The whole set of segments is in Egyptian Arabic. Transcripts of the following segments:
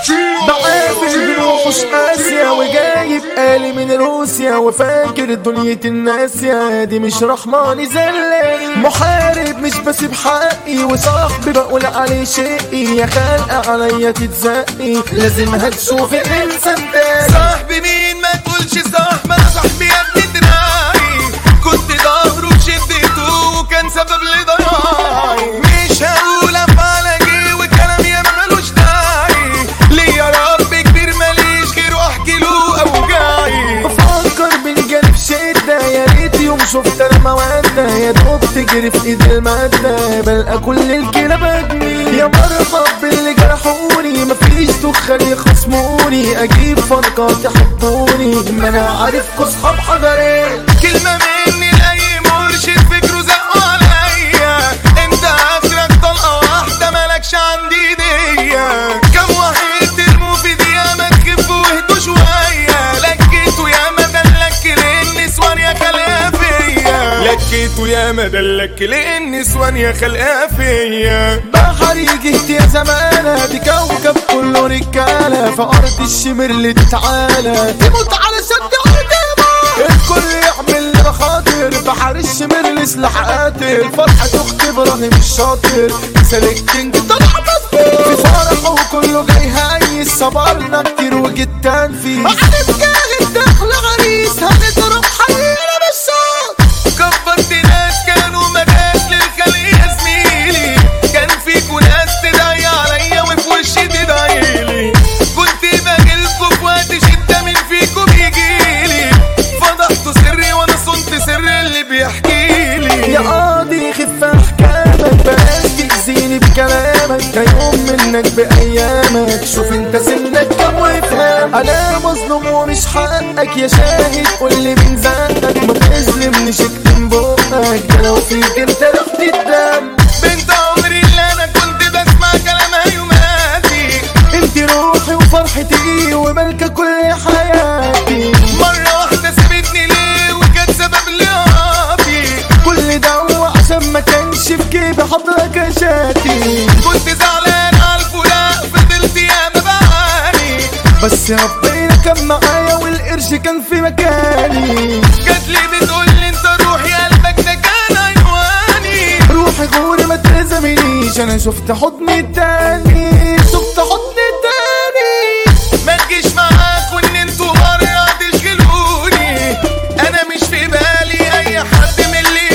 بقابل بنوحش اسيا وجايب آلي من روسيا وفاكر دنيا الناس يا دي مش رحماني زلة محارب مش بسيب حقي وصاحبي بقول عليه شقي يا خلقة عليا تتزقي لازم هتشوفي انسان تاني صاحبي مين ما تقولش صاحب انا صاحبي يا ابني دراعي كنت ظهره وشدته وكان سبب لضياعي مش هقول افعال اجي وكلامي يا ملوش داعي ليه يا رب كبير ماليش غيره احكي له اوجاعي بفكر بالجانب شدة يا ريت يوم شفت انا مودة يا دوب تجري في ايد المادة بلقى كل الكلاب اجني يا مرحب باللي جرحوني مفيش دخان يخصموني اجيب فرقات يحبوني ما انا عارفكوا صحاب حضرين كلمة مني لأي مرشد فكره زقوا عليا انت اخرك طلقة واحدة مالكش عندي دية كم واحد ترموا في دقيقة ما تخفوا واهدوا شوية لكيتوا يا ما دلك للنسوان يا خلقها فيا لكيتوا يا ما دلك للنسوان يا خلقها فيا بحر جهت يا زمانة دي كوكب كله رجالة في أرض الشمر اللي تتعالى تموت على شد قدامه الكل يعمل مخاطر بحر الشمر لسلاح قاتل فرحة أخت إبراهيم الشاطر مثال الكينج طلع مظبوط في فرحه وكله جاي هايس صبرنا كتير وجدان فيه عارف جاهد داخل عريس هنضرب حينا بالصوت كبرت ناس كانوا مداس للخلق يا زميلي كان فيكوا ناس تدعي عليا وفي وشي تدعيلي كنت باجيلكوا في وقت شدة من فيكوا بيجيلي فضحتوا سري وانا صنت سر اللي بيحكيلي يا قاضي خف احكامك بلاش تأذيني بكلامك ده يوم منك بايامك شوف انت سنك كم وافهم انا مظلوم ومش حقك يا شاهد قول لي مين زقك ما تظلمنيش اكتم بقك ده لو فيك انت رحت الدم بنت عمري اللي انا كنت بسمع كلامها يوماتي انت روحي وفرحتي وملكة كل حياتي مرة واحدة سابتني ليه وكانت سبب لقاطي كل ده هو عشان ما كانش في جيبي حضرتك شاتي كنت زعلان على الفراق فضلت ياما بعاني بس ربنا كان معايا والقرش كان في مكاني جات لي بتقول لي انت روحي قلبك ده كان عنواني روحي غوري ما تلزمنيش انا شفت حضني التاني شفت حضني التاني ما تجيش معاك وان انتوا مرة تشغلوني انا مش في بالي اي حد من اللي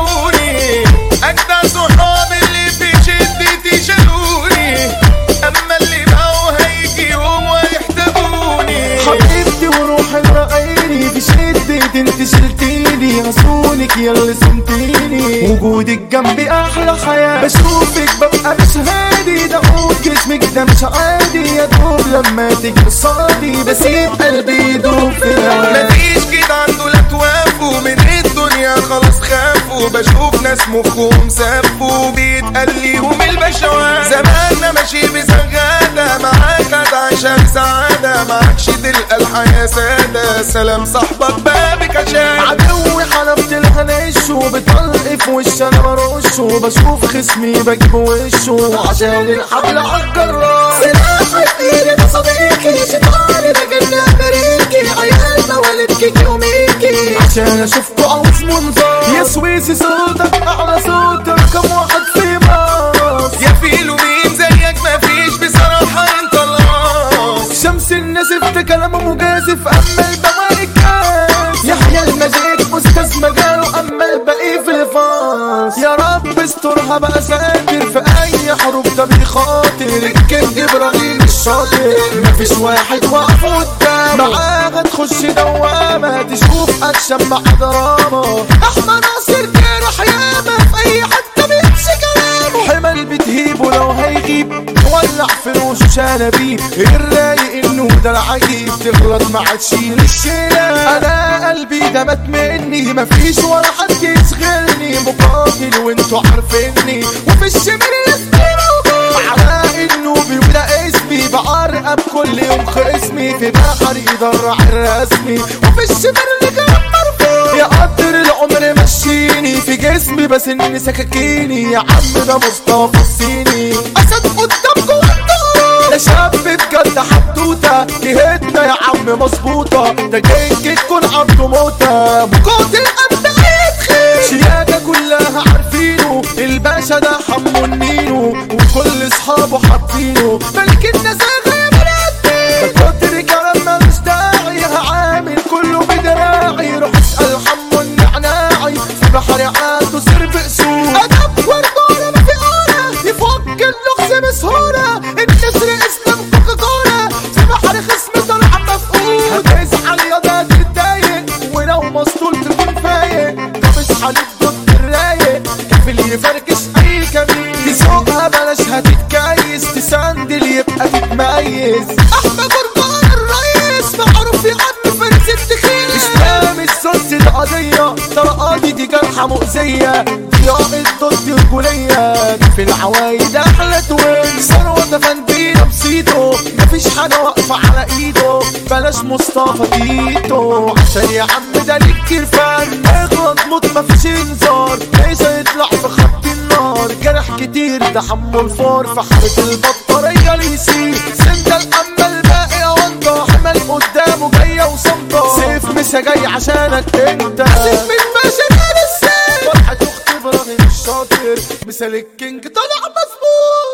باعوني اجدع صحاب اللي في شدتي شالوني اما اللي باعوا هيجي يوم ويحتاجوني حبيبتي وروحي ورقيني في شدة انت شلتيني غصونك يا اللي سمتيني وجودك جنبي احلى حياة بشوفك ببقى مش هادي ده عود جسمك ده مش عادي يا دوب لما تيجي قصادي بسيب قلبي يدوب في الهوا مفيش كده عنده لا توافوا من الدنيا خلاص خافوا بشوف ناس مخهم سفوا بيتقال ليهم البشوات زماننا ماشي بزغادة معاك هتعيشها بسعادة معكش تلقى الحياة سادة سلام صاحبك بابك عشان عدوي حلفت الهنش وبطلق في وش انا برش وبشوف خصمي بجيب وشه عشان الحبل عالجراس سلاحي في ايدي ده صديقي شيطاني ده جنة بريكي عيال موالدك يوميكي عشان اشوفكوا عاوز منظر يا سويسي صوتك اعلى صوت رقم واحد في مصر يا فيلو مين زيك مفيش بصراحة انت الراس شمس النسف كلامه مجازف اما البواقي كاس يحيى المزيد استاذ مجاله اما الباقي في الفاس يا رب استرها بقى ساتر في اي حروب ده بيخاطر الكينج ابراهيم الشاطر مفيش واحد واقف قدام معاه تخش دوامه تشوف اكشن مع دراما احمد ناصر جرح ياما في اي حته بيمشي كلامه حمل بتهيبه لو هيغيب ولع في روشه شنابيب الرايق انه ده العجيب تغلط مع تشيل الشيلة انا قلبي ده مات مني مفيش ولا حد يشغلني مقاتل وانتوا عارفيني وفي الشمال الاسبوع على انه بيبدا اسمي بعرقب كل يوم خصمي في بحر يدرع الرسمي وفي الشمال اللي كان مرفوع يا قدر العمر مشيني في جسمي بس اني سكاكيني يا عم ده مصطفى الصيني اسد قدامكم انتوا ده شاب بجد السكة يا عم مظبوطة ده جاي تكون عبده موتة مقاتل أبدا يتخيل شياكة كلها عارفينه الباشا ده حمو النينو وكل اصحابه حاطينه ملك النزاهة يا بنات ده كتر كلام ملوش داعي عامل كله بدراعي روح اسأل حمو النعناعي في بحر عاد وسرب سوق أدب ورجولة ما في قولة يفك اللغز بسهولة النسر اسلام كوكاكولا في بحر خصم طلع مفقود هتزعل يا ده تتضايق ولو مسطول تكون فايق طب اصحى ليك ضد الرايق كفل يفركش اي كمين تسوقها بلاش هتتكيس تسندل يبقى تتميز احمد برجان الرئيس معروف يا عم فارس الدخيل اسلام السوس القضية طرقاتي دي جرحة مؤذية ضياء ضد رجولية في العوايد احلى توين ثروة فندينا بسيطه مفيش حاجة واقفة على ايده بلاش مصطفى تيتو عشان يا عم ده ليك كرفان اغلط موت مفيش انذار ليس يطلع في خط النار جرح كتير ده حمو الفار في حارة البطارية ليسي سند الأما الباقي وانضة حمل قدامه جاية وصمتة سيف مسا جاي عشانك انت سيف من باشا كان السيف فرحة اختي ابراهيم الشاطر مثال الكينج طلع مظبوط